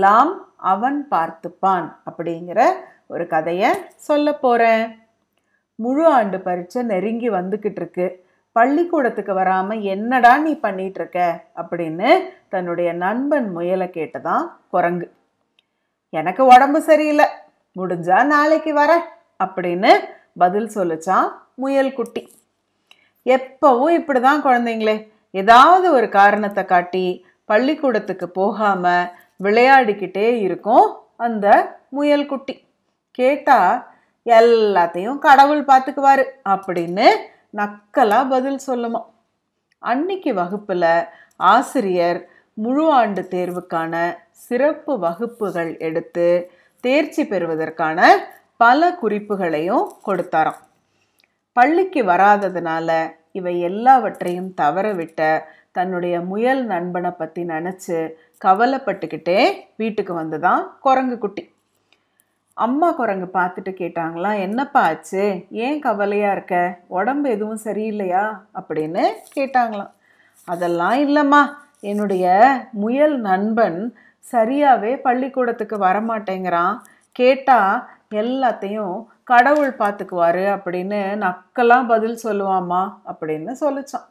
எல்லாம் அவன் பார்த்துப்பான் அப்படிங்கிற ஒரு கதையை சொல்ல போகிறேன் முழு ஆண்டு பரீட்சை நெருங்கி வந்துக்கிட்டு இருக்கு பள்ளிக்கூடத்துக்கு வராமல் என்னடா நீ பண்ணிட்டு இருக்க அப்படின்னு தன்னுடைய நண்பன் முயலை கேட்டதான் குரங்கு எனக்கு உடம்பு சரியில்லை முடிஞ்சா நாளைக்கு வரேன் அப்படின்னு பதில் சொல்லுச்சான் முயல் குட்டி எப்பவும் இப்படிதான் குழந்தைங்களே ஏதாவது ஒரு காரணத்தை காட்டி பள்ளிக்கூடத்துக்கு போகாம விளையாடிக்கிட்டே இருக்கும் அந்த முயல் குட்டி கேட்டா எல்லாத்தையும் கடவுள் பார்த்துக்குவாரு அப்படின்னு நக்கலா பதில் சொல்லுமா அன்னைக்கு வகுப்புல ஆசிரியர் முழு ஆண்டு தேர்வுக்கான சிறப்பு வகுப்புகள் எடுத்து தேர்ச்சி பெறுவதற்கான பல குறிப்புகளையும் கொடுத்தாராம் பள்ளிக்கு வராததுனால இவை எல்லாவற்றையும் தவறவிட்ட தன்னுடைய முயல் நண்பனை பற்றி நினச்சி கவலைப்பட்டுக்கிட்டே வீட்டுக்கு வந்துதான் குரங்கு குட்டி அம்மா குரங்கு பார்த்துட்டு கேட்டாங்களாம் என்னப்பா ஆச்சு ஏன் கவலையாக இருக்க உடம்பு எதுவும் சரியில்லையா அப்படின்னு கேட்டாங்களாம் அதெல்லாம் இல்லைம்மா என்னுடைய முயல் நண்பன் சரியாகவே பள்ளிக்கூடத்துக்கு வரமாட்டேங்கிறான் கேட்டால் எல்லாத்தையும் கடவுள் பார்த்துக்குவாரு அப்படின்னு நக்கெல்லாம் பதில் சொல்லுவாம்மா அப்படின்னு சொல்லிச்சான்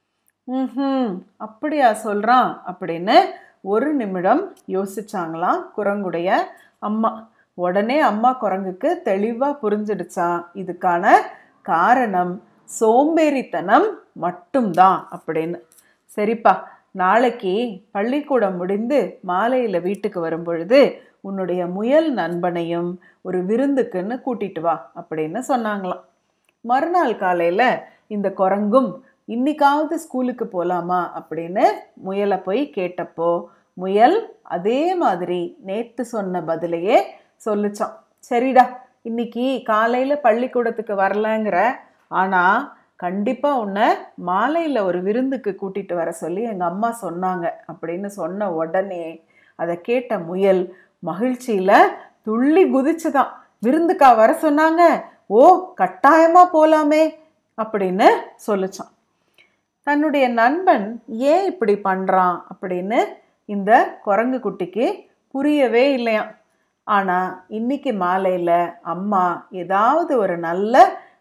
ம் அப்படியா சொல்கிறான் அப்படின்னு ஒரு நிமிடம் யோசிச்சாங்களாம் குரங்குடைய அம்மா உடனே அம்மா குரங்குக்கு தெளிவாக புரிஞ்சிடுச்சான் இதுக்கான காரணம் சோம்பேறித்தனம் மட்டும்தான் அப்படின்னு சரிப்பா நாளைக்கு பள்ளிக்கூடம் முடிந்து மாலையில் வீட்டுக்கு வரும் பொழுது உன்னுடைய முயல் நண்பனையும் ஒரு விருந்துக்குன்னு கூட்டிட்டு வா அப்படின்னு சொன்னாங்களாம் மறுநாள் காலையில் இந்த குரங்கும் இன்னைக்காவது ஸ்கூலுக்கு போகலாமா அப்படின்னு முயலை போய் கேட்டப்போ முயல் அதே மாதிரி நேற்று சொன்ன பதிலையே சொல்லிச்சான் சரிடா இன்னைக்கு காலையில் பள்ளிக்கூடத்துக்கு வரலங்கிற ஆனால் கண்டிப்பாக உன்னை மாலையில் ஒரு விருந்துக்கு கூட்டிகிட்டு வர சொல்லி எங்கள் அம்மா சொன்னாங்க அப்படின்னு சொன்ன உடனே அதை கேட்ட முயல் மகிழ்ச்சியில் துள்ளி குதிச்சுதான் விருந்துக்கா வர சொன்னாங்க ஓ கட்டாயமாக போகலாமே அப்படின்னு சொல்லிச்சான் தன்னுடைய நண்பன் ஏன் இப்படி பண்ணுறான் அப்படின்னு இந்த குரங்கு குட்டிக்கு புரியவே இல்லையாம் ஆனால் இன்னைக்கு மாலையில் அம்மா ஏதாவது ஒரு நல்ல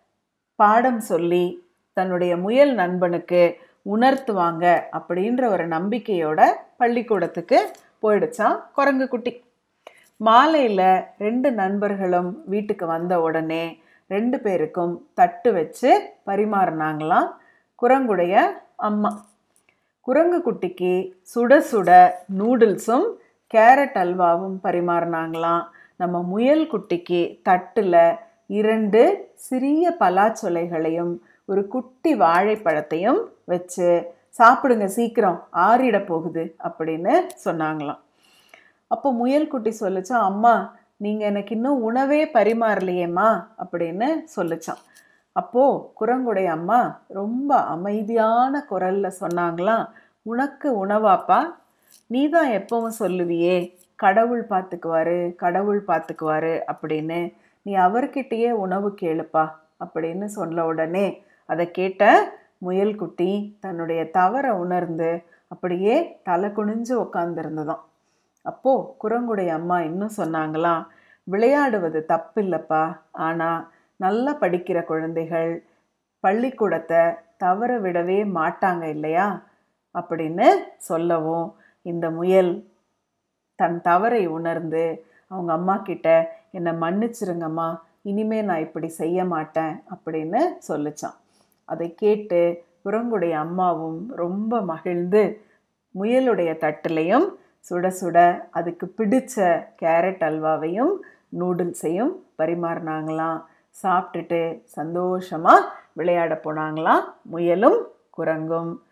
பாடம் சொல்லி தன்னுடைய முயல் நண்பனுக்கு உணர்த்துவாங்க அப்படின்ற ஒரு நம்பிக்கையோட பள்ளிக்கூடத்துக்கு போயிடுச்சான் குரங்கு குட்டி மாலையில் ரெண்டு நண்பர்களும் வீட்டுக்கு வந்த உடனே ரெண்டு பேருக்கும் தட்டு வச்சு பரிமாறினாங்களாம் குரங்குடைய அம்மா குரங்கு குட்டிக்கு சுட சுட நூடுல்ஸும் கேரட் அல்வாவும் பரிமாறினாங்களாம் நம்ம முயல் குட்டிக்கு தட்டில் இரண்டு சிறிய பலாச்சொலைகளையும் ஒரு குட்டி வாழைப்பழத்தையும் வச்சு சாப்பிடுங்க சீக்கிரம் ஆறிட போகுது அப்படின்னு சொன்னாங்களாம் அப்போ முயல் குட்டி சொல்லிச்சான் அம்மா நீங்கள் எனக்கு இன்னும் உணவே பரிமாறலையேம்மா அப்படின்னு சொல்லிச்சான் அப்போது குரங்குடைய அம்மா ரொம்ப அமைதியான குரலில் சொன்னாங்களாம் உனக்கு உணவாப்பா நீ தான் எப்பவும் சொல்லுவியே கடவுள் பார்த்துக்குவாரு கடவுள் பார்த்துக்குவாரு அப்படின்னு நீ அவர்கிட்டயே உணவு கேளுப்பா அப்படின்னு சொன்ன உடனே அதை கேட்ட முயல்குட்டி தன்னுடைய தவறை உணர்ந்து அப்படியே தலை குனிஞ்சு உக்காந்துருந்ததாம் அப்போது குரங்குடைய அம்மா இன்னும் சொன்னாங்களாம் விளையாடுவது தப்பில்லைப்பா ஆனால் நல்லா படிக்கிற குழந்தைகள் பள்ளிக்கூடத்தை தவற விடவே மாட்டாங்க இல்லையா அப்படின்னு சொல்லவும் இந்த முயல் தன் தவறை உணர்ந்து அவங்க அம்மா கிட்ட என்னை மன்னிச்சிருங்கம்மா இனிமே நான் இப்படி செய்ய மாட்டேன் அப்படின்னு சொல்லிச்சான் அதை கேட்டு குரங்குடைய அம்மாவும் ரொம்ப மகிழ்ந்து முயலுடைய தட்டிலையும் சுட சுட அதுக்கு பிடிச்ச கேரட் அல்வாவையும் நூடுல்ஸையும் பரிமாறினாங்களாம் சாப்பிட்டுட்டு சந்தோஷமாக விளையாட போனாங்களாம் முயலும் குரங்கும்